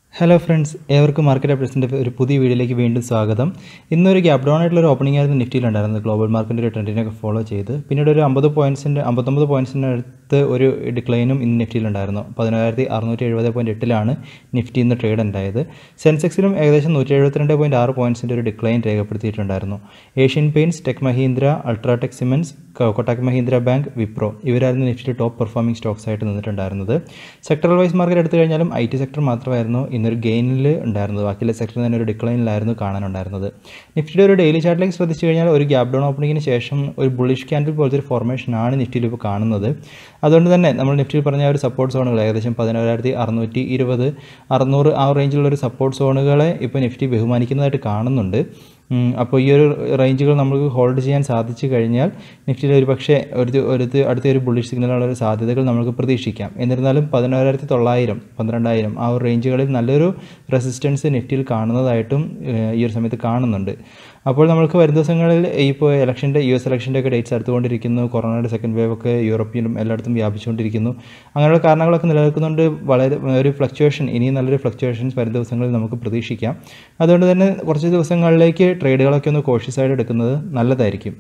hello friends ഏവർക്കും market അപ്ഡേറ്റ്സിൻ്റെ ഒരു പുതിയ വീഡിയോയിലേക്ക് വീണ്ടും സ്വാഗതം ഇന്നൊരു ഗ്യാപ് ഡൗൺ ആയിട്ടുള്ള ഒരു ഓപ്പണിംഗ് ആയിരുന്നു നിഫ്റ്റിയിലുണ്ടായിരുന്നത് ഗ്ലോബൽ മാർക്കറ്റിൻ്റെ ഒരു ട്രെൻഡിനൊക്കെ ഫോളോ ചെയ്ത് പിന്നീട് ഒരു അമ്പത് പോയിൻറ്റ്സിൻ്റെ അമ്പത്തൊമ്പത് പോയിൻറ്റ്സിൻ്റെ അടുത്ത് ഒരു ഡിക്ലൈനും ഇന്ന് നിഫ്റ്റിയിലുണ്ടായിരുന്നു പതിനായിരത്തി അറുന്നൂറ്റി എഴുപത് പോയിൻറ്റ് എട്ടിലാണ് നിഫ്റ്റി ഇന്ന് ട്രേഡ് ഉണ്ടായത് സെൻസെക്സിലും ഏകദേശം നൂറ്റി എഴുപത്തിരണ്ട് പോയിൻറ്റ് ആറ് പോയിൻറ്റ്സിൻ്റെ ഒരു ഡിക്ലൈൻ രേഖപ്പെടുത്തിയിട്ടുണ്ടായിരുന്നു Asian Paints Tech Mahindra UltraTech cements Kotak Mahindra bank Wipro ഇവരായിരുന്നു നിഫ്റ്റിയിൽ ടോപ്പ് പെർഫോമിംഗ് സ്റ്റോക്സ് ആയിട്ട് നിന്നിട്ടുണ്ടായിരുന്നത് സെക്ടറൽ വൈസ് മാർക്കറ്റ് എടുത്തു കഴിഞ്ഞാലും ഐ ടി സെക്ടർ മാത്രമായിരുന്നു ഇന്നൊരു ഗെയിനിൽ ഉണ്ടായിരുന്നത് ബാക്കിയുള്ള സെക്ടറിൽ തന്നെ ഒരു ഡിക്ലൈനിലായിരുന്നു കാണാനുണ്ടായിരുന്നത് നിഫ്റ്റിയുടെ ഒരു ഡെയിലി ചാർട്ടിലേക്ക് ശ്രദ്ധിച്ചു കഴിഞ്ഞാൽ ഒരു ഗ്യാപ് ഡൗൺ ഓപ്പണിങ്ങിന് ശേഷം ഒരു ബുള്ളിഷ് ക്യാൻഡിൽ പോലത്തെ ഒരു ഫോർമേഷനാണ് നിഫ്റ്റിയിൽ ഇപ്പോൾ കാണുന്നത് അതുകൊണ്ട് തന്നെ നമ്മൾ നിഫ്റ്റിയിൽ പറഞ്ഞ ഒരു സപ്പോർട്ട് സോണുകൾ ഏകദേശം പതിനോരായിരത്തി അറുന്നൂറ്റി ഇരുപത് അറുന്നൂറ് ആ റേഞ്ചിലുള്ള ഒരു സപ്പോർട്ട് സോണുകളെ ഇപ്പോൾ നിഫ്റ്റി ബഹുമാനിക്കുന്നതായിട്ട് കാണുന്നുണ്ട് അപ്പോൾ ഈ ഒരു റേഞ്ചുകൾ നമുക്ക് ഹോൾഡ് ചെയ്യാൻ സാധിച്ചു കഴിഞ്ഞാൽ നിഫ്റ്റിയിൽ ഒരു പക്ഷേ ഒരു ഒരു അടുത്ത ഒരു ബുള്ളിഷ് സിഗ്നലുള്ള ഒരു സാധ്യതകൾ നമുക്ക് പ്രതീക്ഷിക്കാം എന്നിരുന്നാലും പതിനോരായിരത്തി തൊള്ളായിരം പന്ത്രണ്ടായിരം ആ ഒരു റേഞ്ചുകളിൽ നല്ലൊരു റെസിസ്റ്റൻസ് നിഫ്റ്റിയിൽ കാണുന്നതായിട്ടും ഈ ഒരു സമയത്ത് കാണുന്നുണ്ട് അപ്പോൾ നമുക്ക് വരും ദിവസങ്ങളിൽ ഇപ്പോൾ ഇലക്ഷൻ്റെ യു എസ് ഇലക്ഷൻ്റെ ഒക്കെ ഡേറ്റ്സ് അടുത്തുകൊണ്ടിരിക്കുന്നു കൊറോണയുടെ സെക്കൻഡ് വേവ് ഒക്കെ യൂറോപ്പിലും എല്ലായിടത്തും വ്യാപിച്ചുകൊണ്ടിരിക്കുന്നു അങ്ങനെയുള്ള കാരണങ്ങളൊക്കെ നിലനിൽക്കുന്നുണ്ട് വളരെ ഒരു ഫ്ലക്ച്വേഷൻ ഇനിയും നല്ലൊരു ഫ്ലക്ച്വേഷൻസ് വരും ദിവസങ്ങളിൽ നമുക്ക് പ്രതീക്ഷിക്കാം അതുകൊണ്ട് തന്നെ കുറച്ച് ദിവസങ്ങളിലേക്ക് ട്രേഡുകളൊക്കെ ഒന്ന് കോഷ്യസ് ആയിട്ട് എടുക്കുന്നത് നല്ലതായിരിക്കും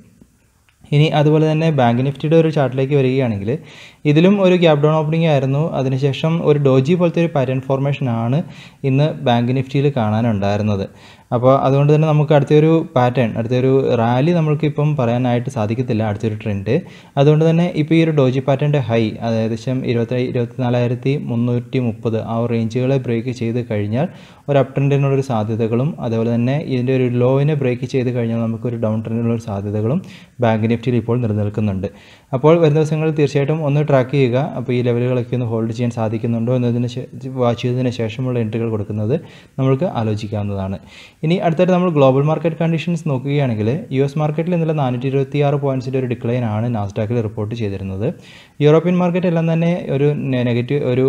ഇനി അതുപോലെ തന്നെ ബാങ്ക് നിഫ്റ്റിയുടെ ഒരു ചാർട്ടിലേക്ക് വരികയാണെങ്കിൽ ഇതിലും ഒരു ഗ്യാപ് ഡൗൺ ഓപ്പണിംഗ് ആയിരുന്നു അതിനുശേഷം ഒരു ഡോജി പോലത്തെ ഒരു പാറ്റേൺ ഫോർമേഷൻ ആണ് ഇന്ന് ബാങ്ക് നിഫ്റ്റിയിൽ കാണാനുണ്ടായിരുന്നത് അപ്പോൾ അതുകൊണ്ട് തന്നെ നമുക്ക് അടുത്തൊരു പാറ്റേൺ അടുത്തൊരു റാലി നമ്മൾക്കിപ്പം പറയാനായിട്ട് സാധിക്കത്തില്ല അടുത്തൊരു ട്രെൻഡ് അതുകൊണ്ട് തന്നെ ഇപ്പോൾ ഈ ഒരു ഡോജി പാറ്റേണിൻ്റെ ഹൈ ഏകദേശം ഇരുപത്തി ഇരുപത്തിനാലായിരത്തി മുന്നൂറ്റി മുപ്പത് ആ റേഞ്ചുകളെ ബ്രേക്ക് ചെയ്ത് കഴിഞ്ഞാൽ ഒരു അപ് ട്രെൻഡിനുള്ളൊരു സാധ്യതകളും അതുപോലെ തന്നെ ഇതിൻ്റെ ഒരു ലോവിനെ ബ്രേക്ക് ചെയ്ത് കഴിഞ്ഞാൽ നമുക്കൊരു ഡൗൺ ട്രെൻഡിനുള്ള സാധ്യതകളും ബാങ്ക് നിഫ്റ്റിയിൽ ഇപ്പോൾ നിലനിൽക്കുന്നുണ്ട് അപ്പോൾ വരും ദിവസങ്ങളിൽ തീർച്ചയായിട്ടും ഒന്ന് ട്രാക്ക് ചെയ്യുക അപ്പോൾ ഈ ലെവലുകളൊക്കെ ഒന്ന് ഹോൾഡ് ചെയ്യാൻ സാധിക്കുന്നുണ്ടോ എന്നതിന് വാച്ച് ചെയ്തതിന് ശേഷമുള്ള എൻട്രികൾ കൊടുക്കുന്നത് നമ്മൾക്ക് ആലോചിക്കാവുന്നതാണ് ഇനി അടുത്തായിട്ട് നമ്മൾ ഗ്ലോബൽ മാർക്കറ്റ് കണ്ടീഷൻസ് നോക്കുകയാണെങ്കിൽ യു എസ് മാർക്കറ്റിൽ ഇന്നലെ നാനൂറ്റി ഇരുപത്തി ആറ് പോയിൻറ്റ്സിൻ്റെ ഒരു ഡിക്ലൈൻ ആണ് നാസ്ഡാക്കിൽ റിപ്പോർട്ട് ചെയ്തിരുന്നത് യൂറോപ്യൻ മാർക്കറ്റ് എല്ലാം തന്നെ ഒരു നെഗറ്റീവ് ഒരു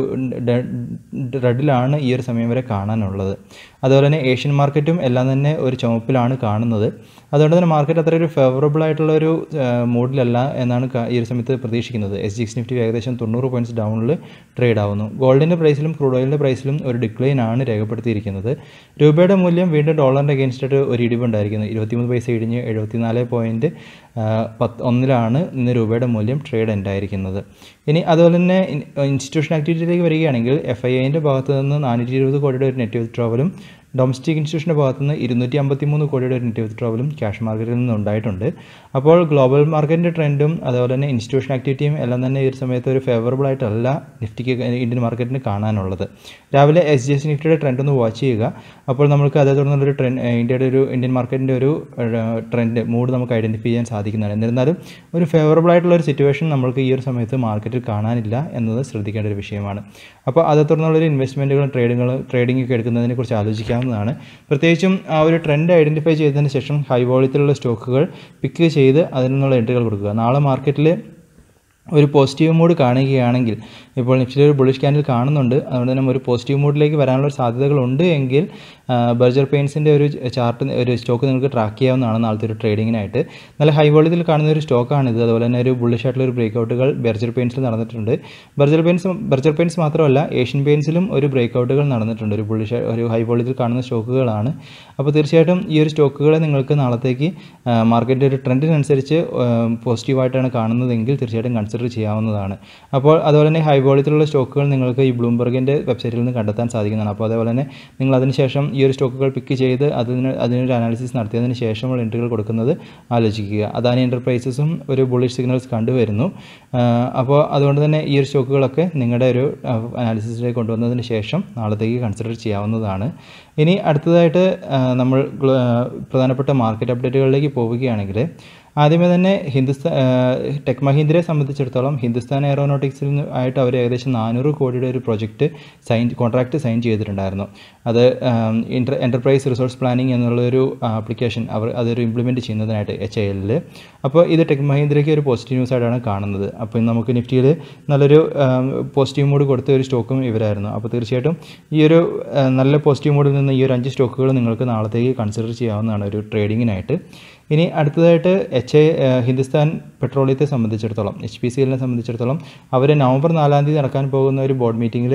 റെഡിലാണ് ഈ ഒരു സമയം വരെ കാണാനുള്ളത് അതുപോലെ തന്നെ ഏഷ്യൻ മാർക്കറ്റും എല്ലാം തന്നെ ഒരു ചുമപ്പിലാണ് കാണുന്നത് അതുകൊണ്ട് തന്നെ മാർക്കറ്റ് അത്ര ഒരു ഫേവറബിൾ ആയിട്ടുള്ള ഒരു മൂഡിലല്ല എന്നാണ് ഈ ഒരു സമയത്ത് പ്രതീക്ഷിക്കുന്നത് എസ് ജി എക്സ് നിഫ്റ്റി ഏകദേശം തൊണ്ണൂറ് പോയിൻറ്റ്സ് ഡൗണിൽ ട്രേഡ് ആവുന്നു ഗോൾഡിൻ്റെ പ്രൈസിലും ക്രൂഡ് ഓയിലിൻ്റെ പ്രൈസിലും ഒരു ഡിക്ലൈൻ ആണ് രേഖപ്പെടുത്തിയിരിക്കുന്നത് രൂപയുടെ മൂല്യം വീണ്ടും ഡോളറിൻ്റെ അഗേൻസ്റ്റ് ആയിട്ട് ഒരു ഇടിവുണ്ടായിരിക്കുന്നത് ഇരുപത്തിമൂന്ന് പൈസ ഇടിഞ്ഞ് എഴുപത്തിനാല് പോയിൻറ്റ് പത്ത് ഒന്നിലാണ് ഇന്ന് രൂപയുടെ മൂല്യം ട്രേഡ് ഉണ്ടായിരിക്കുന്നത് ഇനി അതുപോലെ തന്നെ ഇൻസ്റ്റിറ്റ്യൂഷൻ ആക്ടിവിറ്റിയിലേക്ക് വരികയാണെങ്കിൽ എഫ് ഐ ഐൻ്റെ ഭാഗത്ത് നിന്ന് നാനൂറ്റി ഇരുപത് കോടിയുടെ ഒരു നെറ്റ് വിത്ഡ്രോവലും ഡൊമസ്റ്റിക് ഇൻസ്റ്റിറ്റ്യൂഷൻ്റെ ഭാഗത്ത് നിന്ന് ഇരുന്നൂറ്റി അമ്പത്തി മൂന്ന് കോടിയുടെ ഒരു നെറ്റ് വിത്ഡ്രോവലും ക്യാഷ് മാർക്കറ്റിൽ നിന്ന് ഉണ്ടായിട്ടുണ്ട് അപ്പോൾ ഗ്ലോബൽ മാർക്കറ്റിൻ്റെ ട്രെൻഡും അതുപോലെ തന്നെ ഇൻസ്റ്റിറ്റ്യൂഷൻ ആക്ടിവിറ്റിയും എല്ലാം തന്നെ ഈ ഒരു സമയത്ത് ഒരു ഫേവറബിൾ ആയിട്ടല്ല നിഫ്റ്റിക്ക് ഇന്ത്യൻ മാർക്കറ്റിന് കാണാനുള്ളത് രാവിലെ എസ് ജി എസ് നിഫ്റ്റിയുടെ ട്രെൻഡ് ഒന്ന് വാച്ച് ചെയ്യുക അപ്പോൾ നമുക്ക് അതേ തുടർന്നുള്ളൊരു ട്രെൻഡ് ഇന്ത്യയുടെ ഒരു ഇന്ത്യൻ മാർക്കറ്റിൻ്റെ ഒരു ട്രെൻഡ് മൂഡ് നമുക്ക് ഐഡൻറ്റിഫൈ ചെയ്യാൻ സാധിക്കുന്നതാണ് എന്നിരുന്നാലും ഒരു ഫേവറബിൾ ആയിട്ടുള്ള ഒരു സിറ്റുവേഷൻ നമ്മൾക്ക് ഈ ഒരു സമയത്ത് മാർക്കറ്റിൽ കാണാനില്ല എന്നത് ശ്രദ്ധിക്കേണ്ട ഒരു വിഷയമാണ് അപ്പോൾ അതേ തുടർന്നുള്ളൊരു ഇൻവെസ്റ്റ്മെൻറ്റുകളും ട്രേഡുകൾ ട്രേഡിംഗ് ഒക്കെ എടുക്കുന്നതിനെ കുറിച്ച് ആലോചിക്കാം ചെയ്യാവുന്നതാണ് പ്രത്യേകിച്ചും ആ ഒരു ട്രെൻഡ് ഐഡൻറ്റിഫൈ ചെയ്തതിന് ശേഷം ഹൈ വോളിയത്തിലുള്ള സ്റ്റോക്കുകൾ പിക്ക് ചെയ്ത് അതിൽ നിന്നുള്ള എൻട്രികൾ കൊടുക്കുക നാളെ മാർക്കറ്റിൽ ഒരു പോസിറ്റീവ് മൂഡ് കാണുകയാണെങ്കിൽ ഇപ്പോൾ നിഫ്റ്റിയിൽ ഒരു ബുളിഷ് ക്യാൻഡിൽ കാണുന്നുണ്ട് അതുകൊണ്ട് തന്നെ ഒരു പോസിറ്റീവ് മൂഡിലേക്ക് വരാനുള്ള സാധ്യതകളുണ്ട് എങ്കിൽ ബർജർ പെയിൻസിൻ്റെ ഒരു ചാർട്ട് ഒരു സ്റ്റോക്ക് നിങ്ങൾക്ക് ട്രാക്ക് ചെയ്യാവുന്നതാണ് നാളത്തെ ഒരു ട്രേഡിങ്ങിനായിട്ട് നല്ല ഹൈ വോളിയത്തിൽ കാണുന്ന ഒരു സ്റ്റോക്കാണിത് അതുപോലെ തന്നെ ഒരു ബുള്ളിഷ് ആയിട്ടുള്ള ഒരു ബ്രേക്ക് ഔട്ടുകൾ ബർജർ പെയിൻസിൽ നടന്നിട്ടുണ്ട് ബർജർ പെയിൻസ് ബർജർ പെയിൻസ് മാത്രമല്ല ഏഷ്യൻ പെയിൻസിലും ഒരു ബ്രേക്ക് ഔട്ടുകൾ നടന്നിട്ടുണ്ട് ഒരു ബുള്ളിഷ് ഒരു ഹൈ വോളിയത്തിൽ കാണുന്ന സ്റ്റോക്കുകളാണ് അപ്പോൾ തീർച്ചയായിട്ടും ഈ ഒരു സ്റ്റോക്കുകളെ നിങ്ങൾക്ക് നാളത്തേക്ക് മാർക്കറ്റിൻ്റെ ഒരു ട്രെൻഡിനനുസരിച്ച് പോസിറ്റീവായിട്ടാണ് കാണുന്നതെങ്കിൽ തീർച്ചയായിട്ടും കൺസിഡർ ചെയ്യാവുന്നതാണ് അപ്പോൾ അതുപോലെ തന്നെ ഹൈ വോളിയത്തിലുള്ള സ്റ്റോക്കുകൾ നിങ്ങൾക്ക് ഈ ബ്ലൂംബർഗിൻ്റെ വെബ്സൈറ്റിൽ നിന്ന് കണ്ടെത്താൻ സാധിക്കുന്നതാണ് അപ്പോൾ അതേപോലെ തന്നെ നിങ്ങൾ അതിനുശേഷം ഈ ഒരു സ്റ്റോക്കുകൾ പിക്ക് ചെയ്ത് അതിന് അതിനൊരു അനാലിസിസ് നടത്തിയതിന് ശേഷമുള്ള എൻട്രികൾ കൊടുക്കുന്നത് ആലോചിക്കുക അദാനി എൻ്റർപ്രൈസസും ഒരു ബുള്ളിഷ് സിഗ്നൽസ് കണ്ടുവരുന്നു അപ്പോൾ അതുകൊണ്ട് തന്നെ ഈ ഒരു സ്റ്റോക്കുകളൊക്കെ നിങ്ങളുടെ ഒരു അനാലിസിസിലേക്ക് കൊണ്ടുവന്നതിന് ശേഷം നാളത്തേക്ക് കൺസിഡർ ചെയ്യാവുന്നതാണ് ഇനി അടുത്തതായിട്ട് നമ്മൾ പ്രധാനപ്പെട്ട മാർക്കറ്റ് അപ്ഡേറ്റുകളിലേക്ക് പോവുകയാണെങ്കിൽ ആദ്യമേ തന്നെ ഹിന്ദുസ്ഥാൻ ടെക് മഹീന്ദ്രയെ സംബന്ധിച്ചിടത്തോളം ഹിന്ദുസ്ഥാൻ എയറോനോട്ടിക്സിൽ ആയിട്ട് അവർ ഏകദേശം നാനൂറ് കോടിയുടെ ഒരു പ്രൊജക്റ്റ് സൈൻ കോൺട്രാക്റ്റ് സൈൻ ചെയ്തിട്ടുണ്ടായിരുന്നു അത് ഇൻ്റർ എൻ്റർപ്രൈസ് റിസോഴ്സ് പ്ലാനിങ് എന്നുള്ളൊരു ആപ്ലിക്കേഷൻ അവർ അതൊരു ഇംപ്ലിമെൻറ്റ് ചെയ്യുന്നതിനായിട്ട് എച്ച് ഐ എല്ലിൽ അപ്പോൾ ഇത് ടെക് മഹീന്ദ്രയ്ക്ക് ഒരു പോസിറ്റീവ് ന്യൂസ് ആയിട്ടാണ് കാണുന്നത് അപ്പോൾ നമുക്ക് നിഫ്റ്റിയിൽ നല്ലൊരു പോസിറ്റീവ് മൂഡ് കൊടുത്ത ഒരു സ്റ്റോക്കും ഇവരായിരുന്നു അപ്പോൾ തീർച്ചയായിട്ടും ഈ ഒരു നല്ല പോസിറ്റീവ് മൂഡിൽ നിന്ന് ഈ ഒരു അഞ്ച് സ്റ്റോക്കുകൾ നിങ്ങൾക്ക് നാളത്തേക്ക് കൺസിഡർ ചെയ്യാവുന്നതാണ് ഒരു ട്രേഡിങ്ങിനായിട്ട് ഇനി അടുത്തതായിട്ട് എച്ച് എ ഹിന്ദുസ്ഥാൻ പെട്രോളിയത്തെ സംബന്ധിച്ചിടത്തോളം എച്ച് പി സി എല്ലിനെ സംബന്ധിച്ചിടത്തോളം അവർ നവംബർ നാലാം തീയതി നടക്കാൻ പോകുന്ന ഒരു ബോർഡ് മീറ്റിങ്ങിൽ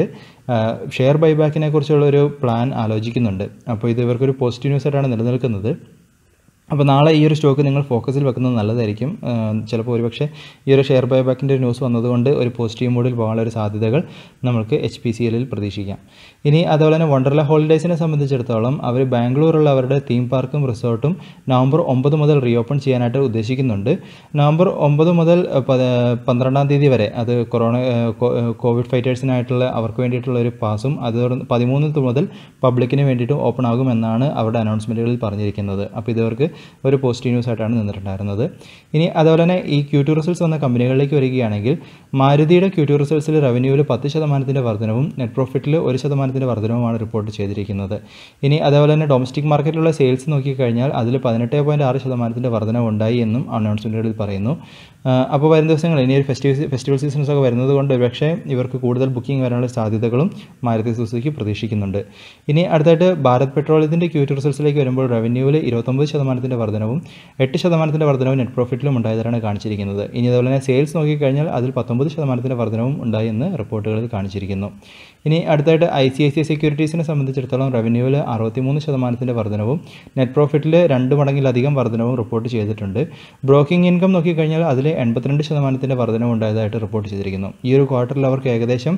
ഷെയർ ബൈബാക്കിനെ കുറിച്ചുള്ള ഒരു പ്ലാൻ ആലോചിക്കുന്നുണ്ട് അപ്പോൾ ഇത് ഇവർക്കൊരു പോസിറ്റീവ് ന്യൂസ് ആയിട്ടാണ് നിലനിൽക്കുന്നത് അപ്പോൾ നാളെ ഈ ഒരു സ്റ്റോക്ക് നിങ്ങൾ ഫോക്കസിൽ വെക്കുന്നത് നല്ലതായിരിക്കും ചിലപ്പോൾ ഒരുപക്ഷെ ഈ ഒരു ഷെയർ ബൈബാക്കിൻ്റെ ഒരു ന്യൂസ് വന്നതുകൊണ്ട് ഒരു പോസിറ്റീവ് മോഡിൽ പോകാനുള്ള ഒരു സാധ്യതകൾ നമുക്ക് എച്ച് പി സി എല്ലിൽ പ്രതീക്ഷിക്കാം ഇനി അതുപോലെ തന്നെ വണ്ടർല ഹോളിഡേയ്സിനെ സംബന്ധിച്ചിടത്തോളം അവർ ബാംഗ്ലൂരുള്ള അവരുടെ തീം പാർക്കും റിസോർട്ടും നവംബർ ഒമ്പത് മുതൽ റീഓപ്പൺ ചെയ്യാനായിട്ട് ഉദ്ദേശിക്കുന്നുണ്ട് നവംബർ ഒമ്പത് മുതൽ പന്ത്രണ്ടാം തീയതി വരെ അത് കൊറോണ കോവിഡ് ഫൈറ്റേഴ്സിനായിട്ടുള്ള അവർക്ക് വേണ്ടിയിട്ടുള്ള ഒരു പാസും അത് പതിമൂന്ന് മുതൽ പബ്ലിക്കിന് വേണ്ടിയിട്ടും ഓപ്പൺ ആകുമെന്നാണ് അവരുടെ അനൗൺസ്മെൻറ്റുകളിൽ പറഞ്ഞിരിക്കുന്നത് അപ്പോൾ ഇതവർക്ക് ഒരു പോസിറ്റീവ് ന്യൂസ് ആയിട്ടാണ് നിന്നിട്ടുണ്ടായിരുന്നത് ഇനി അതുപോലെ തന്നെ ഈ ക്യൂ ടു റിസൾട്ട്സ് വന്ന കമ്പനികളിലേക്ക് വരികയാണെങ്കിൽ മാരുതിയുടെ ക്യൂ ടു റിസൾട്ട്സിൽ റവന്യൂവിൽ പത്ത് ശതമാനത്തിൻ്റെ വർധനവും നെറ്റ് പ്രോഫിറ്റിൽ ഒരു ശതമാനത്തിൻ്റെ വർധനവുമാണ് റിപ്പോർട്ട് ചെയ്തിരിക്കുന്നത് ഇനി അതുപോലെ തന്നെ ഡൊമസ്റ്റിക് മാർക്കറ്റിലുള്ള സെയിൽസ് നോക്കിക്കഴിഞ്ഞാൽ അതിൽ പതിനെട്ട് പോയിൻറ്റ് ആറ് ശതമാനത്തിൻ്റെ വർധനവ് ഉണ്ടായി എന്നും അനൗൺസ്മെൻറ്റുകളിൽ പറയുന്നു അപ്പോൾ വരും ദിവസങ്ങൾ ഇനി ഒരു ഫെസ്റ്റിവൽ ഫെസ്റ്റിവൽ സീസൺസ് ഒക്കെ വരുന്നത് കൊണ്ട് പക്ഷേ ഇവർക്ക് കൂടുതൽ ബുക്കിംഗ് വരാനുള്ള സാധ്യതകളും മാരുതി സുസുക്കി പ്രതീക്ഷിക്കുന്നുണ്ട് ഇനി അടുത്തായിട്ട് ഭാരത് പെട്രോളിയത്തിൻ്റെ ക്യൂ ടു റിസൾട്ട്സിലേക്ക് വരുമ്പോൾ റവന്യൂവിൽ ഇരുപത്തൊമ്പത് ശതമാനത്തിൻ്റെ വർധനവും എട്ട് ശതമാനത്തിൻ്റെ വർധനവും നെറ്റ് പ്രോഫിറ്റിലും ഉണ്ടായതാണ് കാണിച്ചിരിക്കുന്നത് ഇനി അതുപോലെ തന്നെ സെയിൽസ് നോക്കിക്കഴിഞ്ഞാൽ അതിൽ പത്തൊമ്പത് ശതമാനത്തിൻ്റെ വർധനവും ഉണ്ടായി എന്ന് റിപ്പോർട്ടുകളിൽ കാണിച്ചിരിക്കുന്നു ഇനി അടുത്തായിട്ട് ഐ സി ഐ സി സെക്യൂരിറ്റീസിനെ സംബന്ധിച്ചിടത്തോളം റവന്യൂവിൽ അറുപത്തിമൂന്ന് ശതമാനത്തിൻ്റെ വർധനവും നെറ്റ് പ്രോഫിറ്റിൽ രണ്ട് മടങ്ങിലധികം വർധനവും റിപ്പോർട്ട് ചെയ്തിട്ടുണ്ട് ബ്രോക്കിംഗ് ഇൻകം നോക്കിക്കഴിഞ്ഞാൽ അതിൽ എൺപത്തിരണ്ട് ശതമാനത്തിൻ്റെ വർധനവ് ഉണ്ടായതായിട്ട് റിപ്പോർട്ട് ചെയ്തിരിക്കുന്നു ഈ ഒരു ക്വാർട്ടറിൽ അവർക്ക് ഏകദേശം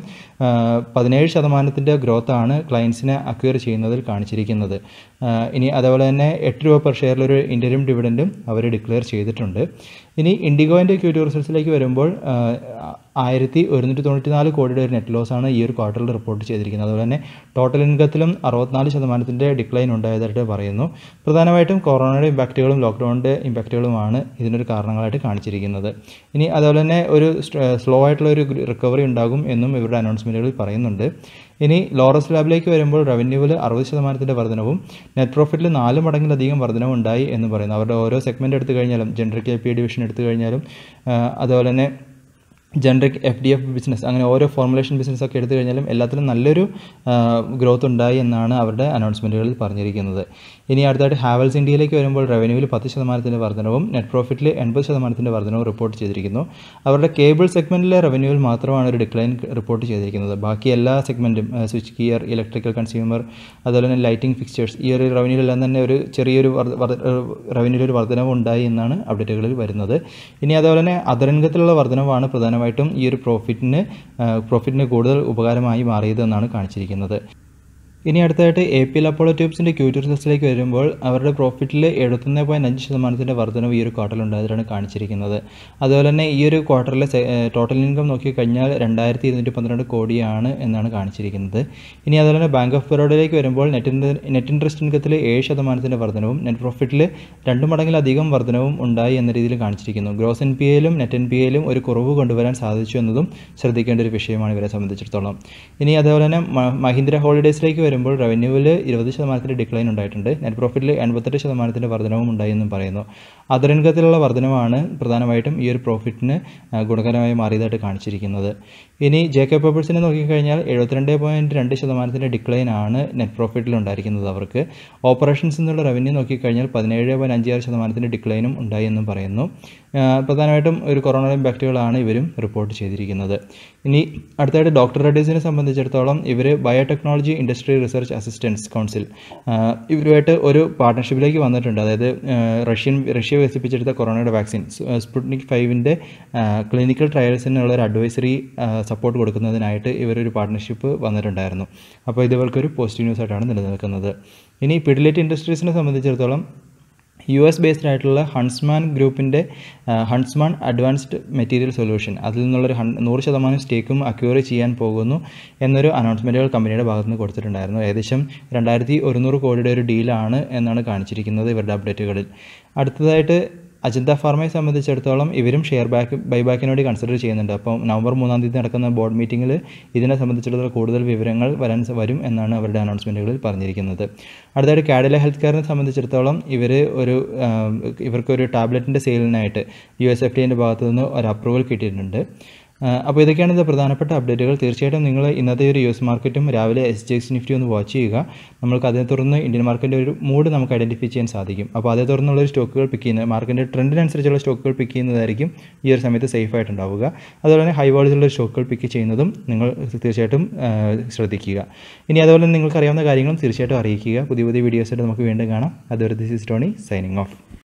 പതിനേഴ് ശതമാനത്തിൻ്റെ ഗ്രോത്താണ് ക്ലയൻസിനെ അക്വയർ ചെയ്യുന്നതിൽ കാണിച്ചിരിക്കുന്നത് ഇനി അതുപോലെ തന്നെ എട്ട് രൂപ പെർ ഷെയറിലൊരു ഇൻ്റരും ഡിവിഡൻറ്റും അവർ ഡിക്ലെയർ ചെയ്തിട്ടുണ്ട് ഇനി ഇൻഡിഗോയിൻ്റെ ക്യൂ ടു റിസൾട്ട്സിലേക്ക് വരുമ്പോൾ ആയിരത്തി ഒരുന്നൂറ്റി തൊണ്ണൂറ്റി നാല് കോടിയുടെ ഒരു നെറ്റ് ലോസ് ആണ് ഈ ഒരു ക്വാർട്ടറിൽ റിപ്പോർട്ട് ചെയ്തിരിക്കുന്നത് അതുപോലെ തന്നെ ടോട്ടൽ ഇൻകത്തിലും അറുപത്തിനാല് ശതമാനത്തിൻ്റെ ഡിക്ലൈൻ ഉണ്ടായതായിട്ട് പറയുന്നു പ്രധാനമായിട്ടും കൊറോണയുടെ ഇമ്പാക്റ്റുകളും ലോക്ക്ഡൗണിൻ്റെ ഇമ്പാക്റ്റുകളുമാണ് ഇതിനൊരു കാരണങ്ങളായിട്ട് കാണിച്ചിരിക്കുന്നത് ഇനി അതുപോലെ തന്നെ ഒരു സ്ലോ ആയിട്ടുള്ള ഒരു റിക്കവറി ഉണ്ടാകും എന്നും ഇവരുടെ അനൗൺസ്മെൻറ്റുകളിൽ പറയുന്നുണ്ട് ഇനി ലോറസ് ലാബിലേക്ക് വരുമ്പോൾ റവന്യൂവിൽ അറുപത് ശതമാനത്തിൻ്റെ വർധനവും നെറ്റ് പ്രോഫിറ്റിൽ നാല് മടങ്ങിലധികം വർധനവും ഉണ്ടായി എന്ന് പറയുന്നു അവരുടെ ഓരോ സെഗ്മെൻറ്റ് എടുത്തു കഴിഞ്ഞാലും ജനറിക് എ പി ഡിവിഷൻ എടുത്തു കഴിഞ്ഞാലും അതുപോലെ തന്നെ generic F D F business അങ്ങനെ ഓരോ ഫോർമുലേഷൻ ബിസിനസ് ഒക്കെ എടുത്തു കഴിഞ്ഞാലും എല്ലാത്തിലും നല്ലൊരു ഗ്രോത്ത് ഉണ്ടായി എന്നാണ് അവരുടെ അനൗൺസ്മെൻറ്റുകളിൽ പറഞ്ഞിരിക്കുന്നത് ഇനി അടുത്തായിട്ട് ഹാവൽസ് ഇന്ത്യയിലേക്ക് വരുമ്പോൾ റവന്യൂവിൽ പത്ത് ശതമാനത്തിൻ്റെ വർധനവും നെറ്റ് പ്രോഫിറ്റിൽ എൺപത് ശതമാനത്തിൻ്റെ വർധനവും റിപ്പോർട്ട് ചെയ്തിരിക്കുന്നു അവരുടെ കേബിൾ സെഗ്മെൻറ്റിലെ റവന്യൂവിൽ മാത്രമാണ് ഒരു ഡിക്ലൈൻ റിപ്പോർട്ട് ചെയ്തിരിക്കുന്നത് ബാക്കി എല്ലാ സെഗ്മെൻറ്റും സ്വിച്ച് ഗിയർ ഇലക്ട്രിക്കൽ കൺസ്യൂമർ അതുപോലെ തന്നെ ലൈറ്റിംഗ് ഫിക്സ്ചേഴ്സ് ഈ ഒരു റവന്യൂവിലെല്ലാം തന്നെ ഒരു ചെറിയൊരു റവന്യൂവിലൊരു വർധനവ് ഉണ്ടായി എന്നാണ് അപ്ഡേറ്റുകളിൽ വരുന്നത് ഇനി അതുപോലെ തന്നെ അതരംഗത്തിലുള്ള വർധനവാണ് പ്രധാനമായിട്ടും ഈ ഒരു പ്രോഫിറ്റിന് പ്രോഫിറ്റിന് കൂടുതൽ ഉപകാരമായി മാറിയതെന്നാണ് കാണിച്ചിരിക്കുന്നത് ഇനി അടുത്തായിട്ട് എ പി എൽ അപ്പോളോ ട്യൂബ്സിൻ്റെ ക്യൂറ്റർ റിസൾട്ട്സിലേക്ക് വരുമ്പോൾ അവരുടെ പ്രോഫിറ്റിൽ എഴുപത്തൊന്ന് പോയിൻറ്റ് അഞ്ച് ശതമാനത്തിൻ്റെ വർധനവ് ഈ ഒരു ക്വാർട്ടറിൽ ഉണ്ടായതാണ് കാണിച്ചിരിക്കുന്നത് അതുപോലെ തന്നെ ഈ ഒരു ക്വാർട്ടറിലെ ടോട്ടൽ ഇൻകം നോക്കിക്കഴിഞ്ഞാൽ രണ്ടായിരത്തി ഇരുന്നൂറ്റി പന്ത്രണ്ട് കോടിയാണ് എന്നാണ് കാണിച്ചിരിക്കുന്നത് ഇനി അതുപോലെ തന്നെ ബാങ്ക് ഓഫ് ബറോഡയിലേക്ക് വരുമ്പോൾ നെറ്റ് നെറ്റ് ഇൻട്രസ്റ്റ് ഇൻകത്തിൽ ഏഴ് ശതമാനത്തിൻ്റെ വർധനവും നെറ്റ് പ്രോഫിറ്റിൽ രണ്ട് മടങ്ങിലധികം വർധനവും ഉണ്ടായി എന്ന രീതിയിൽ കാണിച്ചിരിക്കുന്നു ഗ്രോസ് എൻ പി എയിലും നെറ്റ് എൻ പി എയിലും ഒരു കുറവ് കൊണ്ടുവരാൻ സാധിച്ചു എന്നതും ശ്രദ്ധിക്കേണ്ട ഒരു വിഷയമാണ് ഇവരെ സംബന്ധിച്ചിടത്തോളം ഇനി അതുപോലെ തന്നെ മഹീന്ദ്ര ഹോളിഡേയ്സിലേക്ക് വരുമ്പോൾ റവന്യൂവിൽ ഇരുപത് ശതമാനത്തിൻ്റെ ഡിക്ലൈൻ ഉണ്ടായിട്ടുണ്ട് നെറ്റ് പ്രോഫിറ്റിൽ എൺപത്തെട്ട് ശതമാനത്തിൻ്റെ വർധനവും ഉണ്ടായെന്നും പറയുന്നു അതർ ഇൻകത്തിലുള്ള വർധനമാണ് പ്രധാനമായിട്ടും ഈ ഒരു പ്രോഫിറ്റിന് ഗുണകരമായി മാറിയതായിട്ട് കാണിച്ചിരിക്കുന്നത് ഇനി ജെ കെ പേപ്പേഴ്സിനെ നോക്കിക്കഴിഞ്ഞാൽ എഴുപത്തിരണ്ട് പോയിൻറ്റ് രണ്ട് ശതമാനത്തിൻ്റെ ഡിക്ലൈൻ ആണ് നെറ്റ് പ്രോഫിറ്റിൽ ഉണ്ടായിരിക്കുന്നത് അവർക്ക് ഓപ്പറേഷൻസ് എന്നുള്ള റവന്യൂ നോക്കിക്കഴിഞ്ഞാൽ പതിനേഴ് പോയിൻറ്റ് അഞ്ചാറ് ശതമാനത്തിൻ്റെ ഡിക്ലൈനും ഉണ്ടായി എന്നും പറയുന്നു പ്രധാനമായിട്ടും ഒരു കൊറോണ ഇമ്പാക്റ്റുകളാണ് ഇവരും റിപ്പോർട്ട് ചെയ്തിരിക്കുന്നത് ഇനി അടുത്തായിട്ട് ഡോക്ടർ റെഡീസിനെ സംബന്ധിച്ചിടത്തോളം ഇവർ biotechnology industry research assistance council ഇവരുമായിട്ട് ഒരു പാർട്ട്ണർഷിപ്പിലേക്ക് വന്നിട്ടുണ്ട് അതായത് റഷ്യൻ റഷ്യ വികസിപ്പിച്ചെടുത്ത കൊറോണയുടെ വാക്സിൻ സ്പുട്നിക് ഫൈവിൻ്റെ ക്ലിനിക്കൽ ട്രയൽസിനുള്ള ഒരു അഡ്വൈസറി സപ്പോർട്ട് കൊടുക്കുന്നതിനായിട്ട് ഇവരൊരു പാർട്ട്ണർഷിപ്പ് വന്നിട്ടുണ്ടായിരുന്നു അപ്പോൾ ഇത് ഇവർക്കൊരു പോസിറ്റീവ് ന്യൂസ് ആയിട്ടാണ് നിലനിൽക്കുന്നത് ഇനി പിഡിലേറ്റ് ഇൻഡസ്ട്രീസിനെ സംബന്ധിച്ചിടത്തോളം യു എസ് ബേസ്ഡ് ആയിട്ടുള്ള ഹൺസ്മാൻ ഗ്രൂപ്പിൻ്റെ ഹൺസ്മാൻ അഡ്വാൻസ്ഡ് മെറ്റീരിയൽ സൊല്യൂഷൻ അതിൽ നിന്നുള്ളൊരു ഹൺ നൂറ് ശതമാനം സ്റ്റേക്കും അക്യൂർ ചെയ്യാൻ പോകുന്നു എന്നൊരു അനൗൺസ്മെൻറ്റുകൾ കമ്പനിയുടെ ഭാഗത്ത് നിന്ന് കൊടുത്തിട്ടുണ്ടായിരുന്നു ഏകദേശം രണ്ടായിരത്തി ഒരുന്നൂറ് കോടിയുടെ ഒരു ഡീലാണ് എന്നാണ് കാണിച്ചിരിക്കുന്നത് ഇവരുടെ അപ്ഡേറ്റുകളിൽ അടുത്തതായിട്ട് അജന്ത ഫാർമയെ സംബന്ധിച്ചിടത്തോളം ഇവരും ഷെയർ ബാക്ക് ബൈബാക്കിന് വേണ്ടി കൺസിഡർ ചെയ്യുന്നുണ്ട് അപ്പോൾ നവംബർ മൂന്നാം തീയതി നടക്കുന്ന ബോർഡ് മീറ്റിങ്ങിൽ ഇതിനെ സംബന്ധിച്ചിടത്തോളം കൂടുതൽ വിവരങ്ങൾ വരാൻ വരും എന്നാണ് അവരുടെ അനൗൺസ്മെൻറ്റുകളിൽ പറഞ്ഞിരിക്കുന്നത് അടുത്തായിട്ട് കാഡില ഹെൽത്ത് കെയറിനെ സംബന്ധിച്ചിടത്തോളം ഇവർ ഒരു ഇവർക്കൊരു ടാബ്ലറ്റിൻ്റെ സെയിലിനായിട്ട് യു എസ് എഫ് ഡിൻ്റെ ഭാഗത്തു നിന്ന് ഒരു അപ്രൂവൽ കിട്ടിയിട്ടുണ്ട് അപ്പോൾ ഇതൊക്കെയാണ് ഇത് പ്രധാനപ്പെട്ട അപ്ഡേറ്റുകൾ തീർച്ചയായിട്ടും നിങ്ങൾ ഇന്നത്തെ ഒരു യു എസ് മാർക്കറ്റും രാവിലെ എസ് ജി എക്സ് നിഫ്റ്റി ഒന്ന് വാച്ച് ചെയ്യുക നമ്മൾക്ക് അതേ തുടർന്ന് ഇന്ത്യൻ മാർക്കറ്റിൻ്റെ ഒരു മൂഡ് നമുക്ക് ഐഡൻറ്റിഫൈ ചെയ്യാൻ സാധിക്കും അപ്പോൾ അതേ തുടർന്നുള്ള ഒരു സ്റ്റോക്കുകൾ പിക്ക് ചെയ്യുന്നത് മാർക്കറ്റിൻ്റെ ട്രെൻഡിനനുസരിച്ചുള്ള സ്റ്റോക്കുകൾ പിക്ക് ചെയ്യുന്നതായിരിക്കും ഈ ഒരു സമയത്ത് സേഫ് ആയിട്ടുണ്ടാവുക അതുപോലെ തന്നെ ഹൈ വോളിലുള്ള സ്റ്റോക്കുകൾ പിക്ക് ചെയ്യുന്നതും നിങ്ങൾ തീർച്ചയായിട്ടും ശ്രദ്ധിക്കുക ഇനി അതുപോലെ നിങ്ങൾക്ക് അറിയാവുന്ന കാര്യങ്ങളും തീർച്ചയായിട്ടും അറിയിക്കുക പുതിയ പുതിയ വീഡിയോസായിട്ട് നമുക്ക് വീണ്ടും കാണാം അതുവരെ this is Tony signing of